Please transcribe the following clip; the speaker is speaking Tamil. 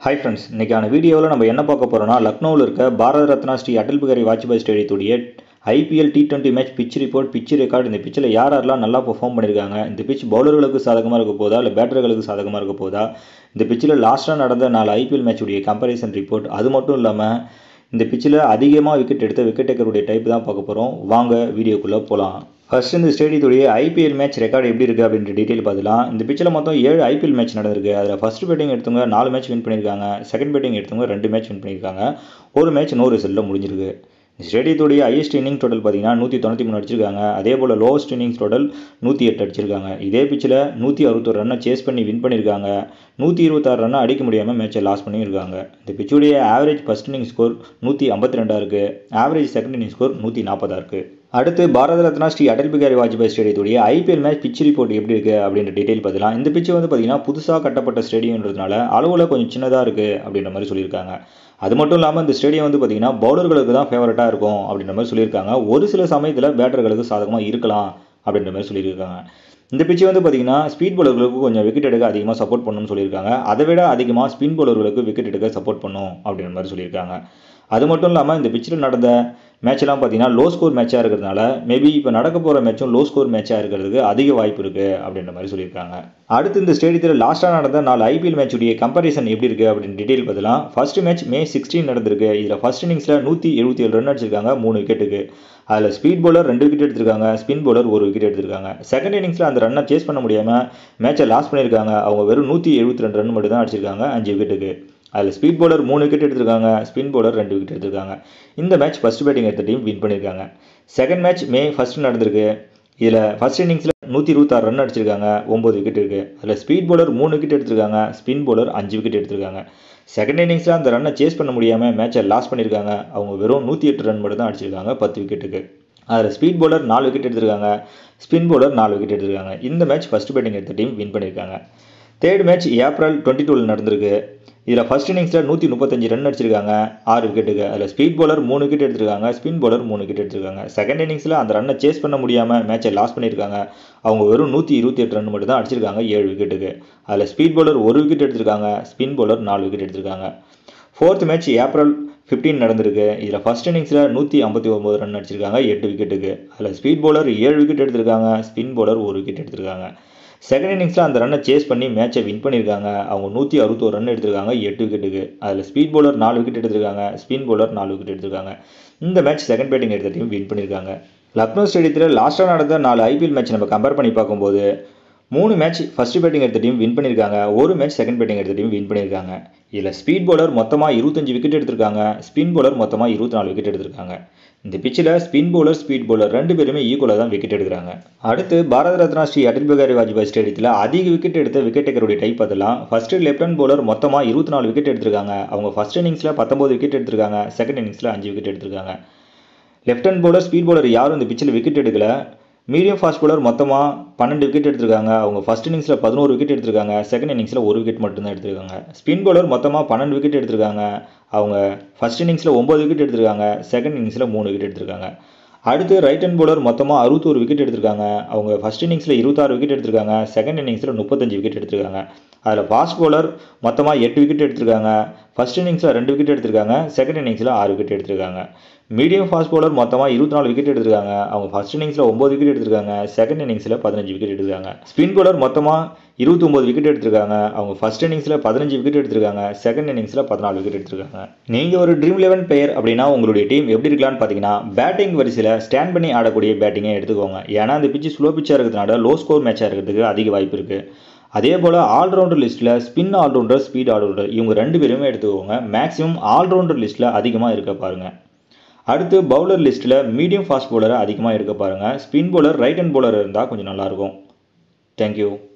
ஹாய் ஃப்ரெண்ட்ஸ் இன்றைக்கான வீடியோவில் நம்ம என்ன பார்க்க போகிறோம்னா லக்னோவில் இருக்க பாரத ரத்னா ஸ்ரீ அடல் பிகாரி வாஜ்பாய் ஸ்டேடியத்துடைய IPL T twenty match pitch report pitch record இந்த பிச்சில் யார் யாரெல்லாம் நல்லா பெர்ஃபார்ம் பண்ணியிருக்காங்க இந்த பிச் பவுலர்களுக்கு சாதகமாக இருக்க போதா இல்லை பேட்டர்களுக்கு சாதகமாக இருக்க போதா இந்த பிச்சில் லாஸ்ட்டாக நடந்த நாலு ஐபிஎல் மேட்சுடைய கம்பேரிசன் ரிப்போர்ட் அது மட்டும் இல்லாமல் இந்த பிச்சில் அதிகமாக விக்கெட் எடுத்த விக்கெட் டேக்கருடைய டைப் தான் பார்க்க போகிறோம் வாங்க வீடியோக்குள்ளே போகலாம் ஃபர்ஸ்ட் இந்த ஸ்டேடியத்துடைய ஐபிஎல் மேட்ச் ரெக்கார்டு எப்படி இருக்குது அப்படின்ற டீட்டெயில் பார்த்துலாம் இந்த பிச்சில் மொத்தம் ஏழு ஐபிஎல் மேட்ச் நடந்திருக்கு அதில் ஃபர்ஸ்ட் பேட்டிங் எடுத்தவங்க நாலு மேட்ச் வின் பண்ணியிருக்காங்க செகண்ட் பேட்டிங் எடுத்தவங்க ரெண்டு மேட்ச் வின் பண்ணியிருக்காங்க ஒரு மேட்ச் நோ ரிசல்ட்டில் முடிஞ்சிருக்கு இந்த ஸ்டேடியத்துடைய ஹையஸ்ட் இன்னிங் டோட்டல் பார்த்தீங்கன்னா நூற்றி தொண்ணூற்றி மூணு அடிச்சிருக்காங்க அதே போல் லோவஸ்ட் இன்னிங்ஸ் டோட்டல் நூற்றி எட்டு அடிச்சிருக்காங்க இதே பிச்சில் நூற்றி அறுபத்தொரு ரன்னை சேஸ் பண்ணி வின் பண்ணியிருக்காங்க நூற்றி இருபத்தாறு ரன்னை அடிக்க முடியாமல் மேட்சை லாஸ் பண்ணியிருக்காங்க இந்த பிச்சுடைய ஆவரேஜ் ஃபஸ்ட் இன்னிங் ஸ்கோர் நூற்றி ஐம்பத்தி ரெண்டாக இருக்குது ஆவரேஜ் செகண்ட் இன்னிங் ஸ்கோர் நூற்றி நாற்பதாக இருக்குது அடுத்து பாரத ரத்னா ஸ்ரீ அடல் பிகாரி வாஜ்பாய் ஸ்டேடியத்துடைய ஐபிஎல் மேட்ச் பிச் ரிப்போர்ட் எப்படி இருக்குது அப்படின்ற டீட்டெயில் பார்த்துலாம் இந்த பிச்சு வந்து பார்த்தீங்கன்னா புதுசாக கட்டப்பட்ட ஸ்டேடியம்ன்றதுனால அளவில் கொஞ்சம் சின்னதாக இருக்குது அப்படின்ற மாதிரி சொல்லியிருக்காங்க அது மட்டும் இல்லாமல் இந்த ஸ்டேடியம் வந்து பார்த்தீங்கன்னா பவுலர்களுக்கு தான் ஃபேவரட்டாக இருக்கும் அப்படின்ற மாதிரி சொல்லியிருக்காங்க ஒரு சில சமயத்தில் பேட்டர்களுக்கு சாதகமாக இருக்கலாம் அப்படின்ற மாதிரி சொல்லியிருக்காங்க இந்த பிச்சு வந்து பார்த்தீங்கன்னா ஸ்பீட் பவுலர்களுக்கு கொஞ்சம் விக்கெட் எடுக்க அதிகமாக சப்போர்ட் பண்ணணும்னு சொல்லியிருக்காங்க அதை விட அதிகமாக ஸ்பின் பவுலர்களுக்கு விக்கெட் எடுக்க சப்போர்ட் பண்ணும் அப்படின்ற மாதிரி சொல்லியிருக்காங்க அது மட்டும் இல்லாமல் இந்த பிச்சில் நடந்த மேட்ச்லாம் பார்த்தீங்கன்னா லோ ஸ்கோர் மேட்சாக இருக்கிறதுனால மேபி இப்போ நடக்க போகிற மேட்சும் லோ ஸ்கோர் மேட்சாக இருக்கிறதுக்கு அதிக வாய்ப்பு இருக்குது அப்படின்ற மாதிரி சொல்லியிருக்காங்க அடுத்து இந்த ஸ்டேடியத்தில் லாஸ்ட்டாக நடந்த நாலு ஐபிஎல் மேட்சுடைய கம்பேரிசன் எப்படி இருக்குது அப்படின்னு டீட்டெயில் பார்த்தலாம் ஃபர்ஸ்ட் மேட்ச் மே சிக்ஸ்டீன் நடந்திருக்கு இதில் ஃபர்ஸ்ட் இன்னிங்ஸில் நூற்றி எழுபத்தி ஏழு ரன் அடிச்சிருக்காங்க மூணு விக்கெட்டுக்கு அதில் ஸ்பீட் பவுலர் ரெண்டு விக்கெட் எடுத்திருக்காங்க ஸ்பின் பவுலர் ஒரு விக்கெட் எடுத்திருக்காங்க செகண்ட் இன்னிங்ஸில் அந்த ரன்னை சேஸ் பண்ண முடியாமல் மேட்சை லாஸ் பண்ணியிருக்காங்க அவங்க வெறும் நூற்றி எழுபத்தி ரெண்டு ரன் மட்டும் தான் அடிச்சிருக்காங்க அஞ்சு விக்கெட்டுக்கு அதில் ஸ்பீட் பவுலர் மூணு விக்கெட் எடுத்திருக்காங்க ஸ்பின் பவுலர் ரெண்டு விக்கெட் எடுத்திருக்காங்க இந்த மேட்ச் ஃபஸ்ட் பேட்டிங் எடுத்த டீம் வின் பண்ணியிருக்காங்க செகண்ட் மேட்ச் மே ஃபஸ்ட் நடந்திருக்கு இதில் ஃபஸ்ட் இன்னிங்ஸில் நூற்றி இருபத்தாறு ரன் அடிச்சிருக்காங்க ஒம்பது விக்கெட் இருக்குது அதில் ஸ்பீட் பவுலர் மூணு விக்கெட் எடுத்திருக்காங்க ஸ்பின் பவுலர் அஞ்சு விக்கெட் எடுத்திருக்காங்க செகண்ட் இன்னிங்ஸில் அந்த ரன்னை சேஸ் பண்ண முடியாமல் மேட்சை லாஸ் பண்ணியிருக்காங்க அவங்க வெறும் நூற்றி எட்டு ரன் மட்டும் தான் அடிச்சிருக்காங்க பத்து விக்கெட்டுக்கு அதில் ஸ்பீட் பவுலர் நாலு விக்கெட் எடுத்திருக்காங்க ஸ்பின் பவுலர் நாலு விக்கெட் எடுத்திருக்காங்க இந்த மேட்ச் ஃபஸ்ட் பேட்டிங் எடுத்த டீம் வின் பண்ணியிருக்காங்க தேர்ட் மேட்ச் ஏப்ரல் டுவெண்ட்டி டூவில் நடந்திருக்கு இதில் ஃபர்ஸ்ட் இன்னிங்ஸில் நூற்றி முப்பத்தஞ்சு ரன் அடிச்சிருக்காங்க ஆறு விக்கெட்டுக்கு அதில் ஸ்பீட் பவுலர் மூணு விக்கெட் எடுத்திருக்காங்க ஸ்பின் பவுலர் மூணு விக்கெட் எடுத்திருக்காங்க செகண்ட் இன்னிங்ஸில் அந்த ரன்னை சேஸ் பண்ண முடியாமல் மேட்சை லாஸ் பண்ணியிருக்காங்க அவங்க வெறும் நூற்றி இருபத்தி எட்டு ரன் மட்டும் தான் அடிச்சிருக்காங்க ஏழு விக்கெட்டுக்கு அதில் ஸ்பீட் பவுலர் ஒரு விக்கெட் எடுத்திருக்காங்க ஸ்பின் பவுலர் நாலு விக்கெட் எடுத்திருக்காங்க ஃபோர்த் மேட்ச் ஏப்ரல் ஃபிஃப்டீன் நடந்திருக்கு இதில் ஃபர்ஸ்ட் இன்னிங்ஸில் நூற்றி ஐம்பத்தி ஒம்பது ரன் அடிச்சிருக்காங்க எட்டு விக்கெட்டுக்கு அதில் ஸ்பீட் பவுலர் ஏழு விக்கெட் எடுத்திருக்காங்க ஸ்பின் பவுலர் ஒரு விக்கெட் எடுத்திருக்காங்க செகண்ட் இன்னிங்ஸில் அந்த ரன்னை சேஸ் பண்ணி மேட்சை வின் பண்ணியிருக்காங்க அவங்க நூற்றி அறுபத்தோரு ரன் எடுத்திருக்காங்க எட்டு விக்கெட்டுக்கு அதில் ஸ்பீட் பவுலர் நாலு விக்கெட் எடுத்திருக்காங்க ஸ்பின் பவுலர் நாலு விக்கெட் எடுத்திருக்காங்க இந்த மேட்ச் செகண்ட் பேட்டிங் எடுத்த டீம் வின் பண்ணியிருக்காங்க லக்னோ ஸ்டேடியத்தில் லாஸ்ட்டாக நடந்த நாலு ஐபிஎல் மேட்ச் நம்ம கம்பேர் பண்ணி பார்க்கும்போது மூணு மேட்ச் ஃபஸ்ட் பேட்டிங் எடுத்த டீம் வின் பண்ணியிருக்காங்க ஒரு மேட்ச் செகண்ட் பேட்டிங் எடுத்த டீம் வின் பண்ணியிருக்காங்க இதில் ஸ்பீட் பவுலர் மொத்தமாக இருபத்தஞ்சு விக்கெட் எடுத்திருக்காங்க ஸ்பின் பவுலர் மொத்தமாக இருபத்தி நாலு விக்கெட் எடுத்திருக்காங்க இந்த பிச்சில் ஸ்பின் பவுலர் ஸ்பீட் பவுலர் ரெண்டு பேருமே ஈக்குவலாக தான் விக்கெட் எடுக்கிறாங்க அடுத்து பாரத ரத்னா ஸ்ரீ அடல் பிகாரி வாஜ்பாய் ஸ்டேடியத்தில் அதிக விக்கெட் எடுத்த விக்கெட் டேக்கருடைய டைப் அதெல்லாம் ஃபர்ஸ்ட் லெஃப்ட் ஹேண்ட் பவுலர் மொத்தமாக இருபத்தி நாலு விக்கெட் எடுத்திருக்காங்க அவங்க ஃபர்ஸ்ட் இன்னிங்ஸில் பத்தொம்பது விக்கெட் எடுத்திருக்காங்க செகண்ட் இன்னிங்ஸில் அஞ்சு விக்கெட் எடுத்திருக்காங்க left hand bowler speed bowler யாரும் இந்த பிச்சில் விக்கெட் எடுக்கல மீடியம் ஃபாஸ்ட் பவுலர் மொத்தமாக பன்னெண்டு விக்கெட் எடுத்திருக்காங்க அவங்க ஃபஸ்ட் இன்னிங்ஸில் பதினோரு விக்கெட் எடுத்திருக்காங்க செகண்ட் இன்னிங்ஸில் ஒரு விக்கெட் மட்டும்தான் எடுத்திருக்காங்க ஸ்பின் பவுலர் மொத்தமாக பன்னெண்டு விக்கெட் எடுத்திருக்காங்க அவங்க ஃபஸ்ட் இன்னிங்ஸில் ஒம்பது விக்கெட் எடுத்திருக்காங்க செகண்ட் இன்னிங்ஸில் மூணு விக்கெட் எடுத்திருக்காங்க அடுத்து ரைட் ஹேண்ட் பவுலர் மொத்தமாக அறுபத்தோரு விக்கெட் எடுத்திருக்காங்க அவங்க ஃபஸ்ட் இன்னிங்ஸில் இருபத்தாறு விக்கெட் எடுத்திருக்காங்க செகண்ட் இன்னிங்ஸில் முப்பத்தஞ்சு விக்கெட் எடுத்திருக்காங்க அதில் ஃபாஸ்ட் பவுலர் மொத்தமாக எட்டு விக்கெட் எடுத்திருக்காங்க ஃபஸ்ட் இன்னிங்ஸில் ரெண்டு விக்கெட் எடுத்திருக்காங்க செகண்ட் இன்னிங்ஸில் ஆறு விக்கெட் எடுத்திருக்காங்க மீடியம் ஃபாஸ்ட் பவுலர் மொத்தமாக இருபத்தி நாலு விக்கெட் எடுத்திருக்காங்க அவங்க ஃபஸ்ட் இன்னிங்ஸில் ஒம்பது விக்கெட் எடுத்திருக்காங்க செகண்ட் இன்னிங்ஸில் பதினஞ்சு விக்கெட் எடுத்திருக்காங்க ஸ்பின் பவுலர் மொத்தமாக இருபத்தொம்பது விக்கெட் எடுத்திருக்காங்க அவங்க ஃபஸ்ட் இன்னிங்ஸில் பதினஞ்சு விக்கெட் எடுத்திருக்காங்க செகண்ட் இன்னிங்ஸில் பதினாலு விக்கெட் எடுத்திருக்காங்க நீங்கள் ஒரு ட்ரீம் லெவன் பிளேயர் அப்படின்னா உங்களுடைய டீம் எப்படி இருக்கலாம்னு பார்த்தீங்கன்னா பேட்டிங் வரிசையில் ஸ்டாண்ட் பண்ணி ஆடக்கூடிய பேட்டிங்கை எடுத்துக்கோங்க ஏன்னா அந்த பிச்சு ஸ்லோ பிச்சாக இருக்கிறதுனால லோ ஸ்கோர் மேட்சாக இருக்கிறதுக்கு அதிக வாய்ப்பு இருக்குது அதே போல் ஆல்ரவுண்டர் லிஸ்ட்டில் ஸ்பின் ஆல்ரவுண்டர் ஸ்பீட் ஆல்ரவுண்டர் இவங்க ரெண்டு பேருமே எடுத்துக்கோங்க மேக்ஸிமம் ஆல்ரவுண்டர் லிஸ்ட்டில் அதிகமாக இருக்க பாருங்கள் அடுத்து பவுலர் லிஸ்ட்டில் மீடியம் ஃபாஸ்ட் பவுலரை அதிகமாக எடுக்க பாருங்கள் spin bowler right hand bowler இருந்தால் கொஞ்சம் நல்லாயிருக்கும் தேங்க்யூ